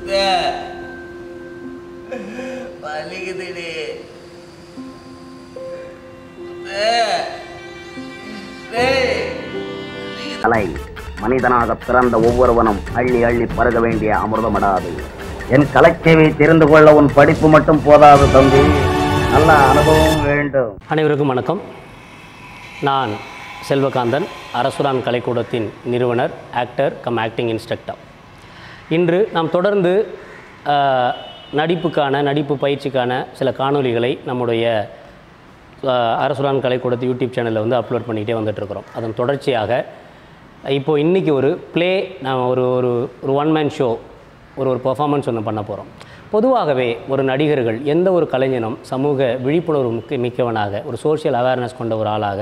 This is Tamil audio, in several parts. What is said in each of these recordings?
வலிக்குதுடி கலை மனிதனாக பிறந்த ஒவ்வொருவனும் அள்ளி அள்ளி பருக வேண்டிய அமிர்தமடாது என் கலைச்சேவை தெரிந்து கொள்ள உன் படிப்பு மட்டும் போதாது தம்பி நல்ல அனுபவம் வேண்டும் அனைவருக்கும் வணக்கம் நான் செல்வகாந்தன் அரசுரான் கலைக்கூடத்தின் நிறுவனர் ஆக்டர் கம் ஆக்டிங் இன்ஸ்ட்ரக்டர் இன்று நாம் தொடர்ந்து ஆஹ், நடிப்புக்கான நடிப்பு பயிற்சிக்கான சில காணொளிகளை நம்முடைய ஆஹ், அரசுரான் கலைக்கூடத்து யூடியூப் சேனலில் வந்து அப்லோட் பண்ணிகிட்டே வந்துட்டுருக்குறோம் அதன் தொடர்ச்சியாக இப்போது இன்றைக்கி ஒரு ப்ளே நான் ஒரு ஒரு ஒரு ஒன் மேன் ஷோ ஒரு ஒரு பெர்ஃபார்மன்ஸ் ஒன்று பண்ண போகிறோம் பொதுவாகவே ஒரு நடிகர்கள் எந்த ஒரு கலைஞனும் சமூக விழிப்புணர்வு மிக்க மிக்கவனாக ஒரு சோஷியல் அவேர்னஸ் கொண்ட ஒரு ஆளாக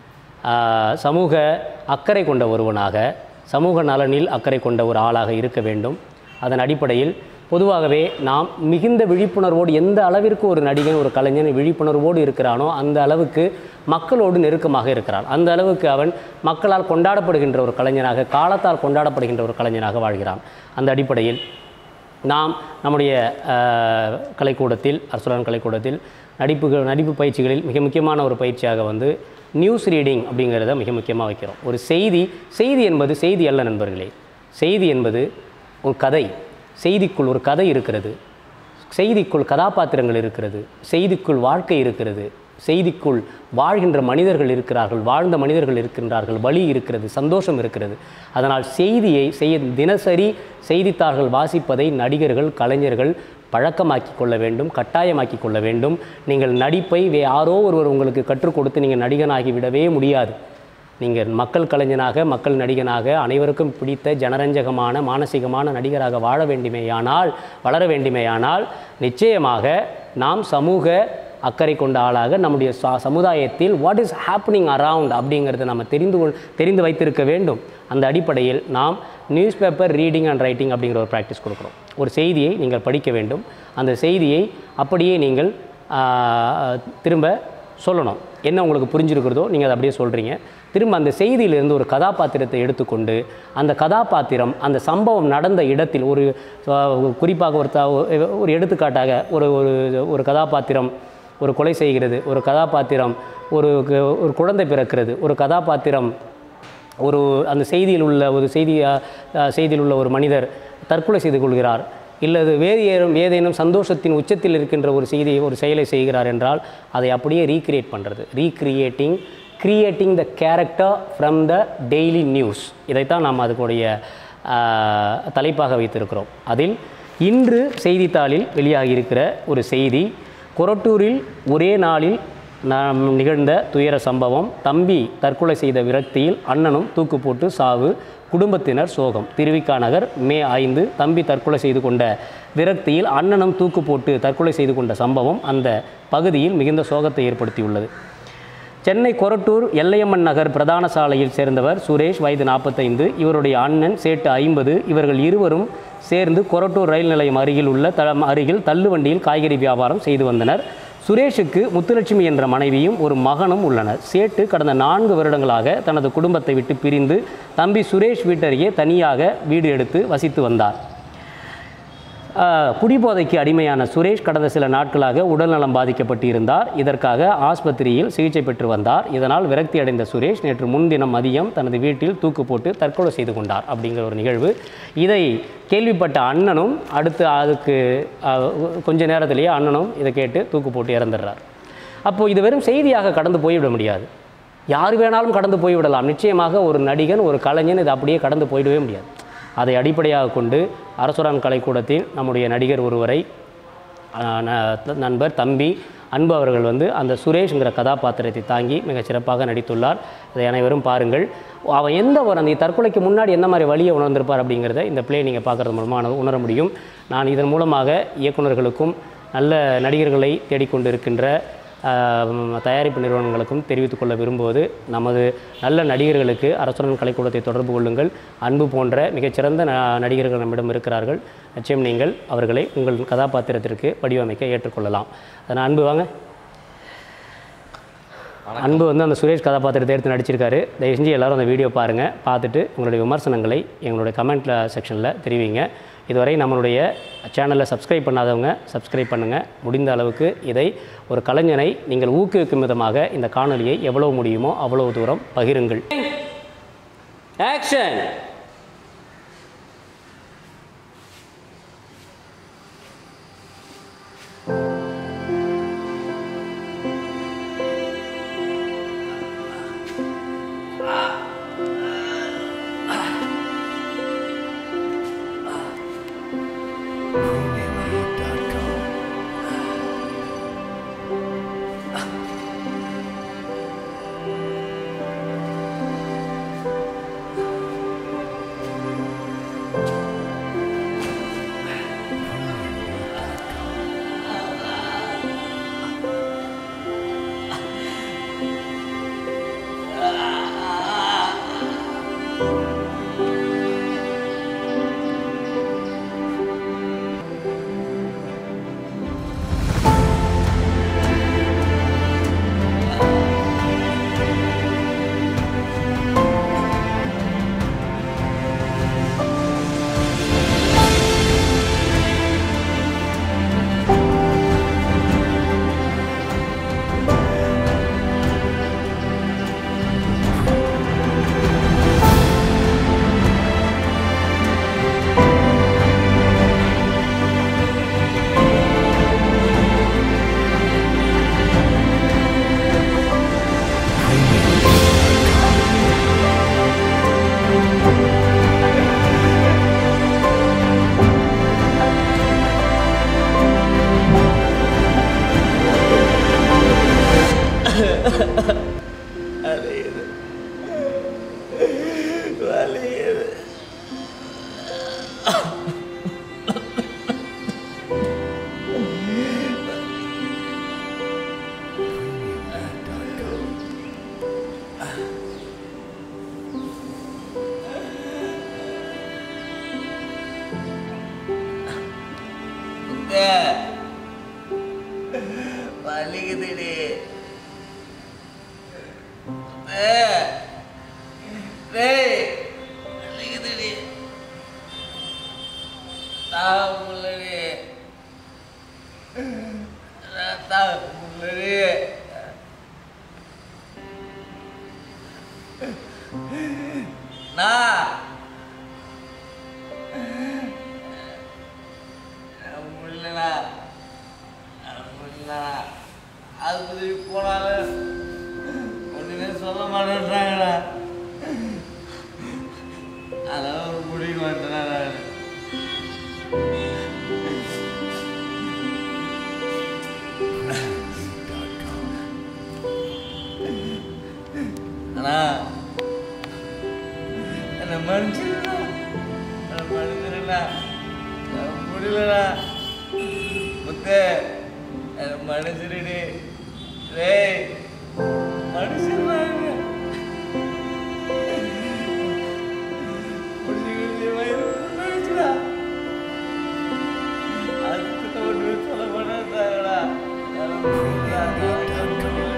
ஆஹ், சமூக அக்கறை கொண்ட ஒருவனாக சமூக நலனில் அக்கறை கொண்ட ஒரு ஆளாக இருக்க வேண்டும் அதன் அடிப்படையில் பொதுவாகவே நாம் மிகுந்த விழிப்புணர்வோடு எந்த அளவிற்கு ஒரு நடிகன் ஒரு கலைஞன் விழிப்புணர்வோடு இருக்கிறானோ அந்த அளவுக்கு மக்களோடு நெருக்கமாக இருக்கிறான் அந்த அளவுக்கு அவன் மக்களால் கொண்டாடப்படுகின்ற ஒரு கலைஞனாக காலத்தால் கொண்டாடப்படுகின்ற ஒரு கலைஞனாக வாழ்கிறான் அந்த அடிப்படையில் நாம் நம்முடைய அஹ், கலைக்கூடத்தில் அரசுலான் கலைக்கூடத்தில் நடிப்பு நடிப்பு பயிற்சிகளில் மிக முக்கியமான ஒரு பயிற்சியாக வந்து நியூஸ் ரீடிங் அப்படிங்கிறத மிக முக்கியமாக வைக்கிறோம் ஒரு செய்தி செய்தி என்பது செய்தி அல்ல நண்பர்களே செய்தி என்பது ஒரு கதை செய்திக்குள் ஒரு கதை இருக்கிறது செய்திக்குள் கதாபாத்திரங்கள் இருக்கிறது செய்திக்குள் வாழ்க்கை இருக்கிறது செய்திக்குள் வாழ்கின்ற மனிதர்கள் இருக்கிறார்கள் வாழ்ந்த மனிதர்கள் இருக்கின்றார்கள் வழி இருக்கிறது சந்தோஷம் இருக்கிறது அதனால் செய்தியை செய்ய தினசரி செய்தித்தாள்கள் வாசிப்பதை நடிகர்கள் கலைஞர்கள் பழக்கமாக்கி கொள்ள வேண்டும் கட்டாயமாக்கி கொள்ள வேண்டும் நீங்கள் நடிப்பை வே யாரோ ஒருவர் உங்களுக்கு கற்றுக் கொடுத்து நீங்கள் நடிகனாகி விடவே முடியாது நீங்கள் மக்கள் கலைஞனாக மக்கள் நடிகனாக அனைவருக்கும் பிடித்த ஜனரஞ்சகமான மானசீகமான நடிகராக வாழ வேண்டுமேயானால் வளர வேண்டுமேயானால் நிச்சயமாக நாம் சமூக அக்கறை கொண்ட ஆளாக நம்முடைய ச சமுதாயத்தில் வாட் இஸ் ஹேப்பனிங் அரவுண்ட் அப்படிங்கிறத நம்ம தெரிந்து கொள் தெரிந்து வைத்திருக்க வேண்டும் அந்த அடிப்படையில் நாம் news paper reading and writing அப்படிங்கிற ஒரு ப்ராக்டிஸ் கொடுக்குறோம் ஒரு செய்தியை நீங்கள் படிக்க வேண்டும் அந்த செய்தியை அப்படியே நீங்கள் ஆஹ், திரும்ப சொல்லணும் என்ன உங்களுக்கு புரிஞ்சிருக்கிறதோ நீங்கள் அதை அப்படியே சொல்கிறீங்க திரும்ப அந்த செய்தியிலிருந்து ஒரு கதாபாத்திரத்தை எடுத்துக்கொண்டு அந்த கதாபாத்திரம் அந்த சம்பவம் நடந்த இடத்தில் ஒரு அஹ், குறிப்பாக ஒரு த- ஒரு எடுத்துக்காட்டாக ஒரு ஒரு ஒரு கதாபாத்திரம் ஒரு கொலை செய்கிறது ஒரு கதாபாத்திரம் ஒரு கு- ஒரு குழந்தை பிறக்கிறது ஒரு கதாபாத்திரம் ஒரு அந்த செய்தியில் உள்ள ஒரு செய்தி அஹ், அஹ், செய்தியில் உள்ள ஒரு மனிதர் தற்கொலை செய்து கொள்கிறார் இல்லது வேறு ஏதும் ஏதேனும் சந்தோஷத்தின் உச்சத்தில் இருக்கின்ற ஒரு செய்தியை ஒரு செயலை செய்கிறார் என்றால் அதை அப்படியே ரீக்ரியேட் பண்ணுறது recreating creating the character from the daily news இதைத்தான் நாம் அதுக்குடைய அஹ், தலைப்பாக வைத்திருக்கிறோம் அதில் இன்று செய்தித்தாளில் வெளியாகியிருக்கிற ஒரு செய்தி கொரட்டூரில் ஒரே நாளில் நாம் நிகழ்ந்த துயர சம்பவம் தம்பி தற்கொலை செய்த விரக்தியில் அண்ணனும் தூக்கு போட்டு சாவு குடும்பத்தினர் சோகம் திருவிக்கா நகர் மே ஐந்து தம்பி தற்கொலை செய்து கொண்ட விரக்தியில் அண்ணனும் தூக்கு போட்டு தற்கொலை செய்து கொண்ட சம்பவம் அந்த பகுதியில் மிகுந்த சோகத்தை ஏற்படுத்தியுள்ளது சென்னை கொரட்டூர் எல்லையம்மன் நகர் பிரதான சாலையில் சேர்ந்தவர் சுரேஷ் வயது நாற்பத்தைந்து இவருடைய அண்ணன் சேட்டு ஐம்பது இவர்கள் இருவரும் சேர்ந்து கொரட்டூர் ரயில் நிலையம் அருகில் உள்ள த அருகில் தள்ளுவண்டியில் காய்கறி வியாபாரம் செய்து வந்தனர் சுரேஷுக்கு முத்துலட்சுமி என்ற மனைவியும் ஒரு மகனும் உள்ளனர் சேட்டு கடந்த நான்கு வருடங்களாக தனது குடும்பத்தை விட்டு பிரிந்து தம்பி சுரேஷ் வீட்டருகே தனியாக வீடு எடுத்து வசித்து வந்தார் ஆஹ், குடிபோதைக்கு அடிமையான சுரேஷ் கடந்த சில நாட்களாக உடல்நலம் பாதிக்கப்பட்டு இருந்தார் இதற்காக ஆஸ்பத்திரியில் சிகிச்சை பெற்று வந்தார் இதனால் விரக்தி அடைந்த சுரேஷ் நேற்று முன்தினம் மதியம் தனது வீட்டில் தூக்கு போட்டு தற்கொலை செய்து கொண்டார் அப்படிங்கிற ஒரு நிகழ்வு இதை கேள்விப்பட்ட அண்ணனும் அடுத்து அதுக்கு ஆஹ், கொஞ்ச நேரத்திலேயே அண்ணனும் இதை கேட்டு தூக்கு போட்டு இறந்துடுறார் அப்போது இது வெறும் செய்தியாக கடந்து போய்விட முடியாது யார் வேணாலும் கடந்து போய்விடலாம் நிச்சயமாக ஒரு நடிகன் ஒரு கலைஞன் இது அப்படியே கடந்து போயிடவே முடியாது அதை அடிப்படையாக கொண்டு அரசுரான் கலைக்கூடத்தில் நம்முடைய நடிகர் ஒருவரை ஆஹ், ந- நண்பர் தம்பி அன்பு அவர்கள் வந்து அந்த சுரேஷ்ங்கிற கதாபாத்திரத்தை தாங்கி மிகச் சிறப்பாக நடித்துள்ளார் இதை அனைவரும் பாருங்கள் அவன் எந்த ஒரு அந்த தற்கொலைக்கு முன்னாடி என்ன மாதிரி வழியை உணர்ந்திருப்பார் அப்படிங்கிறத இந்த ப்ளே நீங்கள் பார்க்குறது மூலமாக உணர முடியும் நான் இதன் மூலமாக இயக்குனர்களுக்கும் நல்ல நடிகர்களை தேடிக்கொண்டு இருக்கின்ற ஆஹ், தயாரிப்பு நிறுவனங்களுக்கும் தெரிவித்துக் கொள்ள விரும்புவது நமது நல்ல நடிகர்களுக்கு அரசுடன் கலைக்கூடத்தை தொடர்பு கொள்ளுங்கள் அன்பு போன்ற மிகச்சிறந்த ந நடிகர்கள் நம்மிடம் இருக்கிறார்கள் நிச்சயம் நீங்கள் அவர்களை உங்கள் கதாபாத்திரத்திற்கு வடிவமைக்க ஏற்றுக்கொள்ளலாம் அதனால் அன்பு வாங்க அன்பு வந்து அந்த சுரேஷ் கதாபாத்திரத்தை எடுத்து நடிச்சிருக்காரு தயவு செஞ்சு எல்லாரும் அந்த வீடியோ பாருங்கள் பார்த்துட்டு உங்களுடைய விமர்சனங்களை எங்களுடைய கமெண்ட் செக்ஷனில் தெரிவிங்க இதுவரை நம்மளுடைய சேனலை சப்ஸ்கிரைப் பண்ணாதவங்க சப்ஸ்கிரைப் பண்ணுங்கள் முடிந்த அளவுக்கு இதை ஒரு கலைஞனை நீங்கள் ஊக்குவிக்கும் விதமாக இந்த காணொலியை எவ்வளவு முடியுமோ அவ்வளவு தூரம் பகிருங்கள் ஆக்ஷன் வலியுது வலியுது வலிக்குதுடி டேய் வலிக்குதுடி தாவ முள்ளடி தாவ முள்ளடி நான் முள்ளடா முள்ளடா அது போனாலும் ஒன்றுமே சொல்ல மாட்டேன்றாங்கடா அதான் ஒரு முடிவு வந்துட்டேன் நான் அண்ணா என்னை மன்னிச்சிருடா என்னை மன்னிச்சிருடா நான் முடியலடா முத்தே என்னை மன்னிச்சிருடி டேய் மனுஷன்றாங்க குடிச்சு குடிச்சு வயிறு ஃபுல்லாயிடுச்சுடா. அதுக்கிட்ட ஒண்ணுமே சொல்ல மாட்டேன்றாங்கடா. யாரும் புரியல, யாரும் புரியலடா.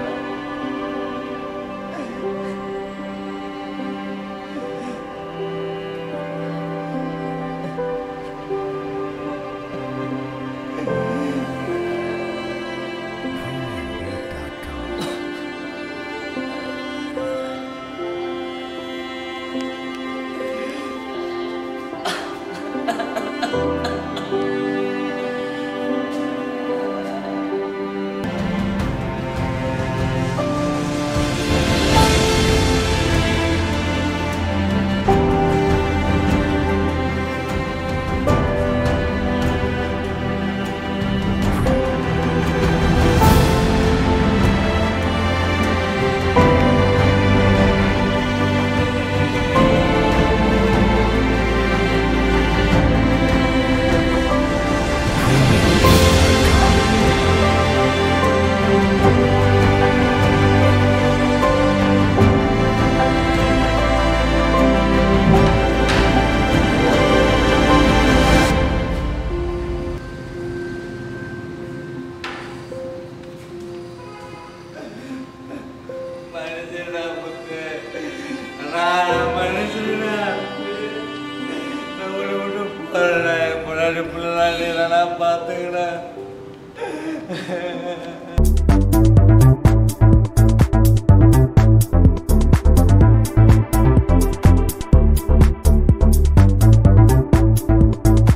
நான் பார்த்துக்கிட்டேன்